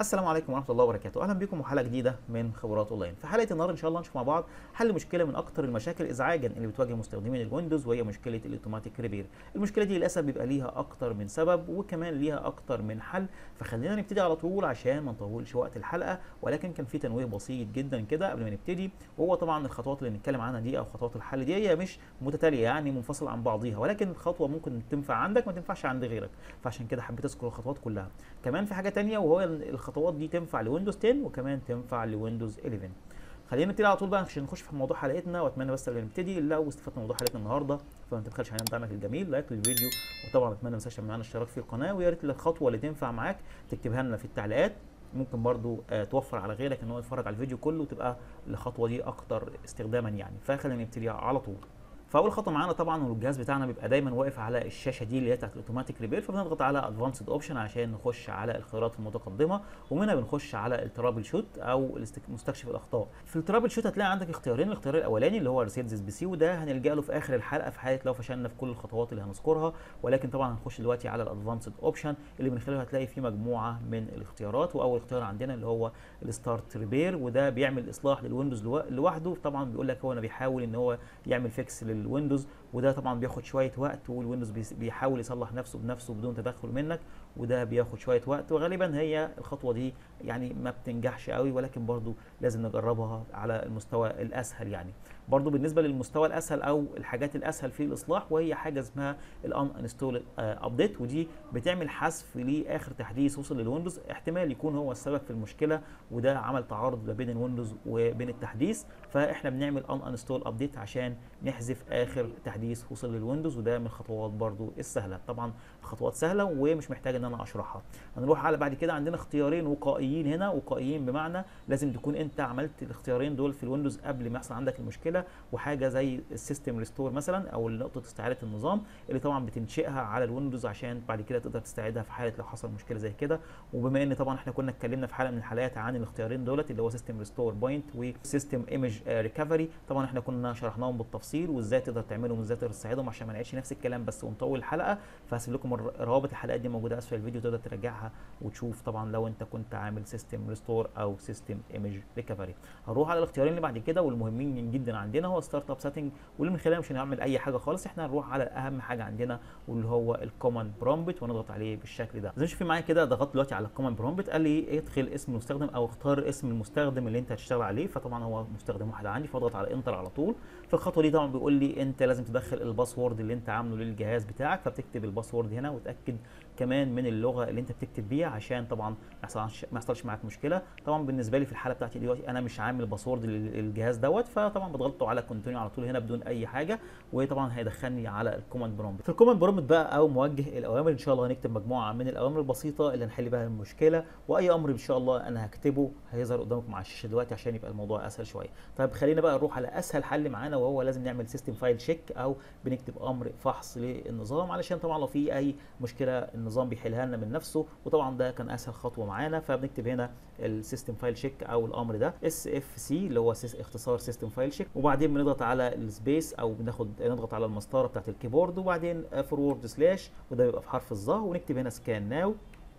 السلام عليكم ورحمه الله وبركاته اهلا بكم وحلقه جديده من خبرات اونلاين في حلقه النهارده ان شاء الله نشوف مع بعض حل مشكله من اكتر المشاكل ازعاجا اللي بتواجه مستخدمين الويندوز وهي مشكله الاوتوماتيك ريبير المشكله دي للاسف بيبقى ليها اكتر من سبب وكمان ليها اكتر من حل فخلينا نبتدي على طول عشان ما نطولش وقت الحلقه ولكن كان في تنويه بسيط جدا كده قبل ما نبتدي وهو طبعا الخطوات اللي نتكلم عنها دي او خطوات الحل دي هي مش متتاليه يعني منفصله عن بعضيها ولكن الخطوه ممكن تنفع عندك ما تنفعش عند غيرك فعشان كده حبيت اذكر الخطوات كلها كمان في حاجه تانية وهو الخطوات دي تنفع لويندوز 10 وكمان تنفع لويندوز 11 خلينا نبتدي على طول بقى عشان نخش في موضوع حلقتنا واتمنى بس قبل ما نبتدي لو استفدت من موضوع حلقتنا النهارده فما تبخلش علينا دعمك الجميل لايك للفيديو وطبعا اتمنى ما تنساش تعمل معانا اشتراك في القناه ويا ريت الخطوه اللي تنفع معاك تكتبها لنا في التعليقات ممكن برضو آه توفر على غيرك ان هو يتفرج على الفيديو كله وتبقى الخطوه دي اكتر استخداما يعني فخلينا نبتدي على طول فاول خطوه معانا طبعا والجهاز بتاعنا بيبقى دايما واقف على الشاشه دي اللي هي بتاعت الاوتوماتيك ريبير فبنضغط على ادفانسد اوبشن عشان نخش على الخيارات المتقدمه ومنها بنخش على الترابل شوت او مستكشف الاخطاء في الترابل شوت هتلاقي عندك اختيارين الاختيار الاولاني اللي هو ريسيت بي سي وده هنلجا له في اخر الحلقه في حاله لو فشلنا في كل الخطوات اللي هنذكرها ولكن طبعا هنخش دلوقتي على الادفانسد اوبشن اللي من خلاله هتلاقي فيه مجموعه من الاختيارات واول اختيار عندنا اللي هو الستارت ريبير وده بيعمل اصلاح للويندوز لوحده طبعا بيقول لك هو انا بيحاول ان هو يعمل فيكس للويندوز وده طبعا بياخد شويه وقت والويندوز بيحاول يصلح نفسه بنفسه بدون تدخل منك وده بياخد شويه وقت وغالبا هي الخطوه دي يعني ما بتنجحش قوي ولكن برضو لازم نجربها على المستوى الاسهل يعني برضو بالنسبه للمستوى الاسهل او الحاجات الاسهل في الاصلاح وهي حاجه اسمها الان انستول ابديت ودي بتعمل حذف لاخر تحديث وصل للويندوز احتمال يكون هو السبب في المشكله وده عمل تعارض ما بين الويندوز وبين التحديث فاحنا بنعمل ان انستول ابديت عشان نحذف اخر تحديث وصل للويندوز وده من الخطوات برضو السهله طبعا الخطوات سهله ومش محتاج ان انا اشرحها هنروح على بعد كده عندنا اختيارين وقائيين هنا وقائيين بمعنى لازم تكون انت عملت الاختيارين دول في الويندوز قبل ما يحصل عندك المشكله وحاجه زي السيستم ريستور مثلا او نقطه استعاده النظام اللي طبعا بتنشئها على الويندوز عشان بعد كده تقدر تستعيدها في حاله لو حصل مشكله زي كده وبما ان طبعا احنا كنا اتكلمنا في حلقه من الحلقات عن الاختيارين دولت اللي هو سيستم ريستور بوينت وسيستم ايمج ريكفري طبعا احنا كنا شرحناهم بالتفصيل وازاي تقدر تعملهم وازاي تقدر تستعيدهم عشان ما نعيدش نفس الكلام بس ونطول الحلقه فهسيب لكم روابط الحلقات دي موجوده اسفل الفيديو تقدر تراجعها وتشوف طبعا لو انت كنت عامل سيستم ريستور او سيستم ايمج ريكفري هنروح على الاختيارين اللي بعد كده والمهمين جدا عندنا هو ستارت اب سيتنج واللي من خلاله مش هنعمل اي حاجه خالص احنا هنروح على اهم حاجه عندنا واللي هو الكوماند برومبت ونضغط عليه بالشكل ده زي ما شايفين معايا كده ضغطت دلوقتي على الكوماند برومبت قال لي ادخل اسم المستخدم او اختار اسم المستخدم اللي انت هتشتغل عليه فطبعا هو مستخدم واحد عندي فاضغط على انتر على طول في الخطوه دي طبعا بيقول لي انت لازم تدخل الباسورد اللي انت عامله للجهاز بتاعك فبتكتب الباسورد هنا وتاكد كمان من اللغه اللي انت بتكتب بيها عشان طبعا ما يحصلش ما يحصلش معاك مشكله طبعا بالنسبه لي في الحاله بتاعتي دلوقتي انا مش عامل باسورد للجهاز دوت فطبعا بضغطه على كونتينيو على طول هنا بدون اي حاجه وطبعا هيدخلني على الكوماند برومبت في الكوماند برومبت بقى او موجه الاوامر ان شاء الله هنكتب مجموعه من الاوامر البسيطه اللي هنحل بها المشكله واي امر ان شاء الله انا هكتبه هيظهر قدامكم على الشاشه دلوقتي عشان يبقى الموضوع اسهل شويه طيب خلينا بقى نروح على اسهل حل معانا وهو لازم نعمل سيستم فايل تشيك او بنكتب امر فحص للنظام علشان طبعا لو في اي مشكله النظام بيحلها لنا من نفسه وطبعا ده كان اسهل خطوه معانا فبنكتب هنا السيستم فايل تشيك او الامر ده اس اف سي اللي هو اختصار سيستم فايل تشيك وبعدين بنضغط على السبيس او بناخد نضغط على المسطره بتاعت الكيبورد وبعدين فورورد سلاش وده بيبقى في حرف الظا ونكتب هنا سكان ناو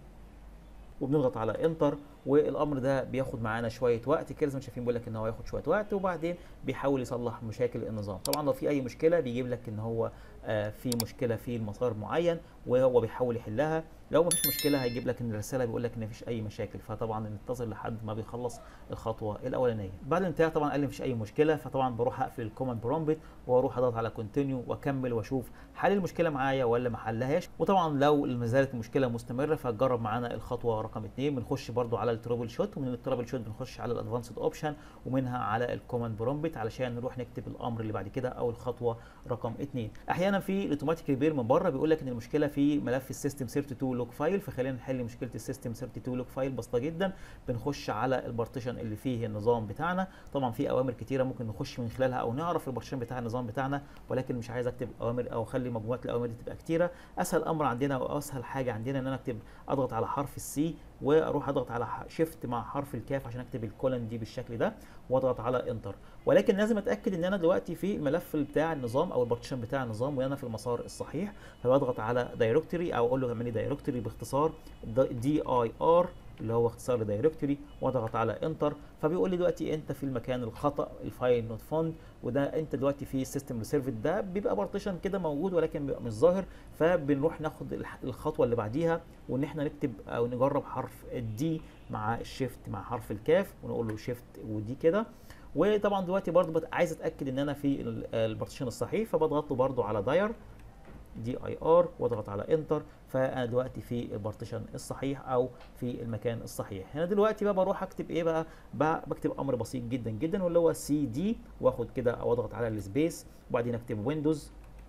وبنضغط على انتر والامر ده بياخد معانا شويه وقت كده زي ما شايفين بيقول لك ان هو ياخد شويه وقت وبعدين بيحاول يصلح مشاكل النظام طبعا لو في اي مشكله بيجيب لك ان هو آه في مشكله في المسار معين وهو بيحاول يحلها لو ما فيش مشكله هيجيب لك ان الرساله بيقول لك ان مفيش اي مشاكل فطبعا ننتظر لحد ما بيخلص الخطوه الاولانيه بعد الانتهاء طبعا قال لي مفيش اي مشكله فطبعا بروح اقفل الكوماند برومبت واروح اضغط على كونتينيو واكمل واشوف حل المشكله معايا ولا ما حلهاش وطبعا لو ما زالت المشكله مستمره فهتجرب معانا الخطوه رقم 2 بنخش برده على الترابل شوت ومن الترابل شوت بنخش على الادفانسد اوبشن ومنها على الكوماند برومبت علشان نروح نكتب الامر اللي بعد كده او الخطوه رقم 2 احيانا في الاوتوماتيك ريبير من بره بيقول لك ان المشكله في ملف السيستم 32 لوك فايل فخلينا نحل مشكله السيستم 32 لوك فايل بسيطه جدا بنخش على البارتيشن اللي فيه النظام بتاعنا طبعا في اوامر كتيره ممكن نخش من خلالها او نعرف البارتيشن بتاع النظام بتاعنا ولكن مش عايز اكتب اوامر او اخلي مجموعه الاوامر دي تبقى كتيره اسهل امر عندنا او اسهل حاجه عندنا ان انا اكتب اضغط على حرف السي واروح اضغط على شيفت مع حرف الكاف عشان اكتب الكولن دي بالشكل ده واضغط على انتر ولكن لازم اتاكد ان انا دلوقتي في الملف بتاع النظام او البارتيشن بتاع النظام وانا في المسار الصحيح فبضغط على دايركتوري او اقول له اعمل لي دايركتوري باختصار دي اي ار اللي هو اختصار لدايركتوري واضغط على انتر فبيقول لي دلوقتي انت في المكان الخطا الفايل نوت فوند وده انت دلوقتي في سيستم ريسيرف ده بيبقى بارتيشن كده موجود ولكن بيبقى مش ظاهر فبنروح ناخد الح- الخطوه اللي بعديها وان احنا نكتب او نجرب حرف الدي مع الشيفت مع حرف الكاف ونقول له شيفت ودي كده وطبعا دلوقتي برضو بت- عايز اتاكد ان انا في ال- البارتيشن الصحيح فبضغط له برضو على داير دي اي ار واضغط على انتر فانا دلوقتي في البارتيشن الصحيح او في المكان الصحيح هنا دلوقتي بقى بروح اكتب ايه بقى, بقى بكتب امر بسيط جدا جدا واللي هو سي دي واخد كده او اضغط على السبيس وبعدين اكتب ويندوز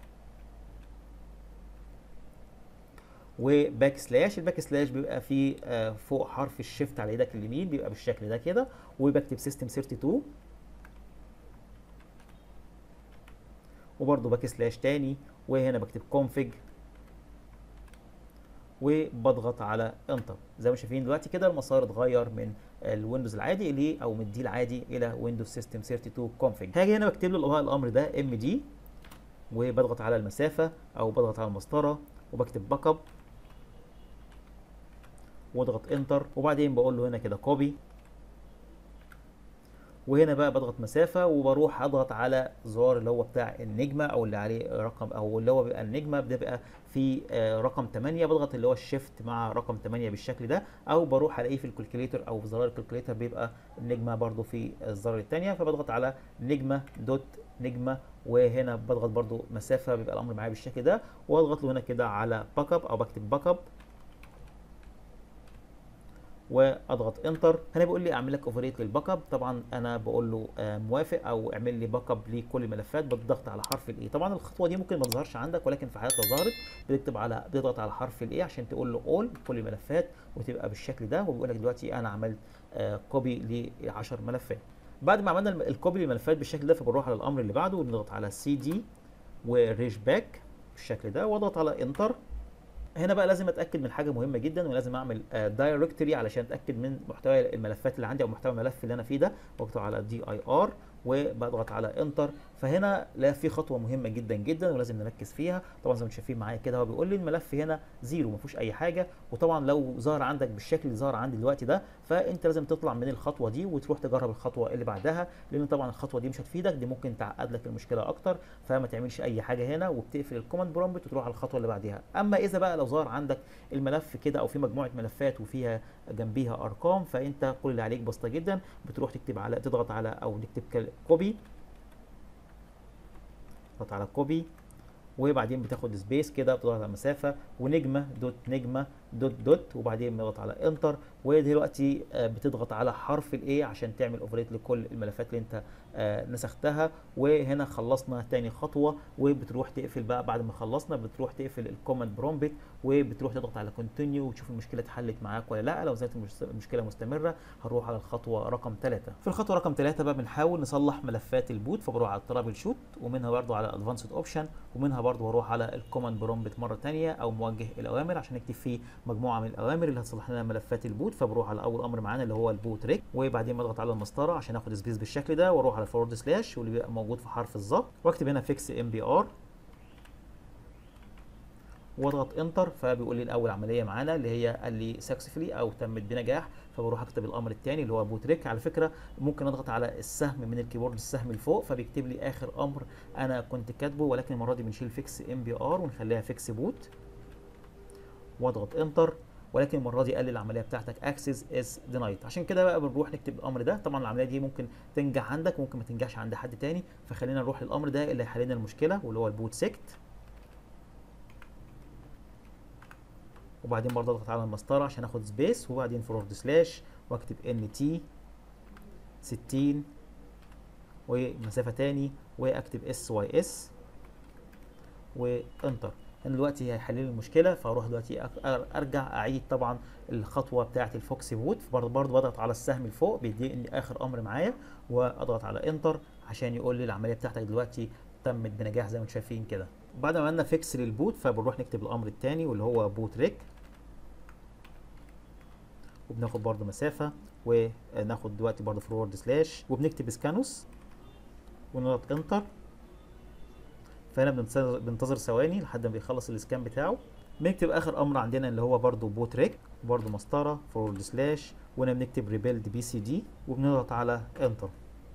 وباك سلاش الباك سلاش بيبقى فيه آه، فوق حرف الشيفت على ايدك اليمين بيبقى بالشكل ده كده وبكتب سيستم 32 وبرضه باك سلاش تاني وهنا بكتب config وبضغط على انتر زي ما شايفين دلوقتي كده المسار اتغير من الويندوز العادي الى او من الدي العادي الى ويندوز سيستم 32 config هاجي هنا بكتب له الامر ده ام دي وبضغط على المسافه او بضغط على المسطره وبكتب باك اب واضغط انتر وبعدين بقول له هنا كده كوبي وهنا بقى بضغط مسافه وبروح اضغط على زرار اللي هو بتاع النجمه او اللي عليه رقم او اللي هو بيبقى النجمه بتبقى في آه، رقم 8 بضغط اللي هو الشيفت مع رقم 8 بالشكل ده او بروح الاقيه في الكالكوليتر او في زرار الكالكوليتر بيبقى النجمه برضو في الزرار الثانيه فبضغط على نجمه دوت نجمه وهنا بضغط برضو مسافه بيبقى الامر معايا بالشكل ده واضغط له هنا كده على باك اب او بكتب باك اب واضغط انتر هنا بيقول لي اعمل لك اوفريت للباك اب طبعا انا بقول له آه، موافق او اعمل لي باك اب لكل الملفات بالضغط على حرف الاي طبعا الخطوه دي ممكن ما تظهرش عندك ولكن في حالات لو ظهرت بتكتب على بتضغط على حرف الاي عشان تقول له اول كل الملفات وتبقى بالشكل ده وبيقول لك دلوقتي انا عملت كوبي ل 10 ملفات بعد ما عملنا الم- الكوبي للملفات بالشكل ده فبنروح على الامر اللي بعده ونضغط على سي دي وريش باك بالشكل ده واضغط على انتر هنا بقى لازم اتاكد من حاجه مهمه جدا ولازم اعمل دايركتوري علشان اتاكد من محتوى الملفات اللي عندي او محتوى الملف اللي انا فيه ده واكتب على دي اي ار وبضغط على انتر فهنا لا في خطوه مهمه جدا جدا ولازم نركز فيها طبعا زي ما انتم شايفين معايا كده هو بيقول لي الملف هنا زيرو ما فيهوش اي حاجه وطبعا لو ظهر عندك بالشكل اللي ظهر عندي دلوقتي ده فانت لازم تطلع من الخطوه دي وتروح تجرب الخطوه اللي بعدها لان طبعا الخطوه دي مش هتفيدك دي ممكن تعقد لك المشكله اكتر فما تعملش اي حاجه هنا وبتقفل الكوماند برومبت وتروح على الخطوه اللي بعديها اما اذا بقى لو ظهر عندك الملف كده او في مجموعه ملفات وفيها جنبيها ارقام فانت كل اللي عليك بسيطه جدا بتروح تكتب على تضغط على او نكتب كوبي تضغط على كوبي وبعدين بتاخد سبيس كده بتضغط على مسافه ونجمه دوت نجمه دوت دوت وبعدين بتضغط على انتر ودلوقتي آه، بتضغط على حرف الاي عشان تعمل اوفريت لكل الملفات اللي انت آه، نسختها وهنا خلصنا تاني خطوه وبتروح تقفل بقى بعد ما خلصنا بتروح تقفل الكوماند برومبت وبتروح تضغط على كونتينيو وتشوف المشكله اتحلت معاك ولا لا لو زالت المش- المشكله مستمره هنروح على الخطوه رقم 3 في الخطوه رقم 3 بقى بنحاول نصلح ملفات البوت فبروح على الترابل شوت ومنها برضو على ادفانسد اوبشن ومنها برضو هروح على الكوماند برومبت مره ثانيه او موجه الاوامر عشان نكتب فيه مجموعه من الاوامر اللي هتصلح لنا ملفات البوت فبروح على اول امر معانا اللي هو البوت ريك وبعدين بضغط على المسطره عشان اخد سبيس بالشكل ده واروح على فورورد سلاش واللي بيبقى موجود في حرف الظبط واكتب هنا فيكس ام بي ار واضغط انتر فبيقول لي الاول عمليه معانا اللي هي قال لي سكسفلي او تمت بنجاح فبروح اكتب الامر الثاني اللي هو بوتريك على فكره ممكن اضغط على السهم من الكيبورد السهم اللي فوق فبيكتب لي اخر امر انا كنت كاتبه ولكن المره دي بنشيل فيكس ام بي ار ونخليها فيكس بوت واضغط انتر ولكن المره دي قال لي العمليه بتاعتك اكسس از دينايد عشان كده بقى بنروح نكتب الامر ده طبعا العمليه دي ممكن تنجح عندك ممكن ما تنجحش عند حد تاني فخلينا نروح للامر ده اللي هيحل لنا المشكله واللي هو البوت سيكت وبعدين برضه اضغط على المسطره عشان اخد سبيس وبعدين فورورد سلاش واكتب ان تي 60 ومسافه تاني واكتب اس واي اس وانتر انا دلوقتي هيحل لي المشكله فاروح دلوقتي أك- أر- ارجع اعيد طبعا الخطوه بتاعه الفوكس بوت برضه برضه بضغط على السهم اللي فوق بيديني اخر امر معايا واضغط على انتر عشان يقول لي العمليه بتاعتك دلوقتي تمت بنجاح زي ما انتم شايفين كده بعد ما عملنا فيكس للبوت فبنروح نكتب الامر الثاني واللي هو بوت ريك وبناخد برضو مسافة وناخد دلوقتي برضو فورورد سلاش وبنكتب سكانوس ونضغط انتر فهنا بننتظر بننتظر ثواني لحد ما بيخلص الاسكان بتاعه بنكتب اخر امر عندنا اللي هو برضو بوت ريك برضو مسطره فورورد سلاش وهنا بنكتب ريبيلد بي سي دي وبنضغط على انتر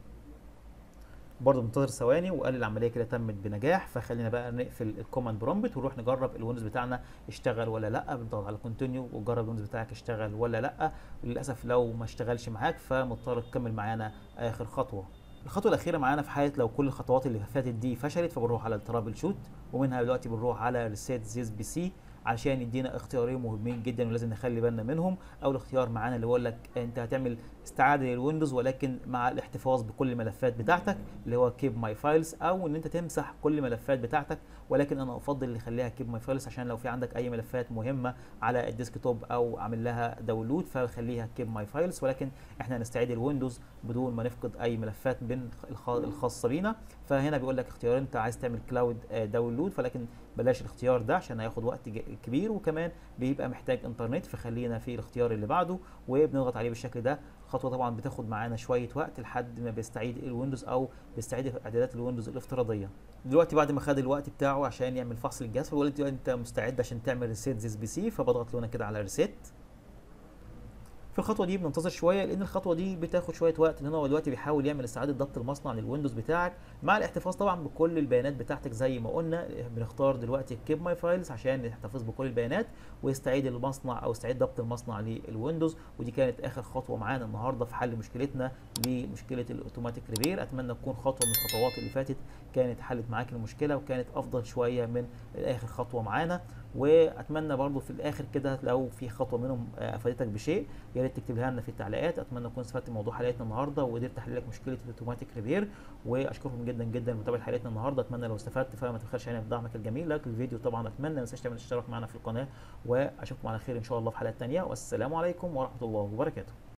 برضه منتظر ثواني وقال العمليه كده تمت بنجاح فخلينا بقى نقفل الكوماند برومبت ونروح نجرب الويندوز بتاعنا اشتغل ولا لا بنضغط على كونتينيو وجرب الويندوز بتاعك اشتغل ولا لا للاسف لو ما اشتغلش معاك فمضطر تكمل معانا اخر خطوه الخطوه الاخيره معانا في حاله لو كل الخطوات اللي فاتت دي فشلت فبنروح على الترابل شوت ومنها دلوقتي بنروح على ريسيت زيز بي سي عشان يدينا اختيارين مهمين جدا ولازم نخلي بالنا منهم اول اختيار معانا اللي بيقول لك انت هتعمل استعاده للويندوز ولكن مع الاحتفاظ بكل الملفات بتاعتك اللي هو كيب ماي فايلز او ان انت تمسح كل الملفات بتاعتك ولكن انا افضل اللي يخليها كيب ماي فايلز عشان لو في عندك اي ملفات مهمه على الديسكتوب او عامل لها داونلود فخليها كيب ماي فايلز ولكن احنا هنستعيد الويندوز بدون ما نفقد اي ملفات من الخاصه بينا فهنا بيقول لك اختيار انت عايز تعمل كلاود داونلود فلكن بلاش الاختيار ده عشان هياخد وقت كبير وكمان بيبقى محتاج انترنت فخلينا في الاختيار اللي بعده وبنضغط عليه بالشكل ده خطوه طبعا بتاخد معانا شويه وقت لحد ما بيستعيد الويندوز او بيستعيد اعدادات الويندوز الافتراضيه دلوقتي بعد ما خد الوقت بتاعه عشان يعمل فحص للجهاز فبيقول لي انت مستعد عشان تعمل ريسيت زيز بي سي فبضغط له كده على ريسيت في الخطوه دي بننتظر شويه لان الخطوه دي بتاخد شويه وقت لان هو دلوقتي بيحاول يعمل استعاده ضبط المصنع للويندوز بتاعك مع الاحتفاظ طبعا بكل البيانات بتاعتك زي ما قلنا بنختار دلوقتي كيب ماي فايلز عشان يحتفظ بكل البيانات ويستعيد المصنع او يستعيد ضبط المصنع للويندوز ودي كانت اخر خطوه معانا النهارده في حل مشكلتنا لمشكله الاوتوماتيك ريبير اتمنى تكون خطوه من الخطوات اللي فاتت كانت حلت معاك المشكله وكانت افضل شويه من اخر خطوه معانا واتمنى برضو في الاخر كده لو في خطوه منهم افادتك بشيء يا ريت تكتبها لنا في التعليقات اتمنى اكون استفدت من موضوع حلقتنا النهارده وقدرت احل لك مشكله الاوتوماتيك ريبير واشكركم جدا جدا لمتابعه حلقتنا النهارده اتمنى لو استفدت فما تبخلش علينا بدعمك الجميل لايك الفيديو طبعا اتمنى ما تنساش تعمل اشتراك معنا في القناه واشوفكم على خير ان شاء الله في حلقات ثانيه والسلام عليكم ورحمه الله وبركاته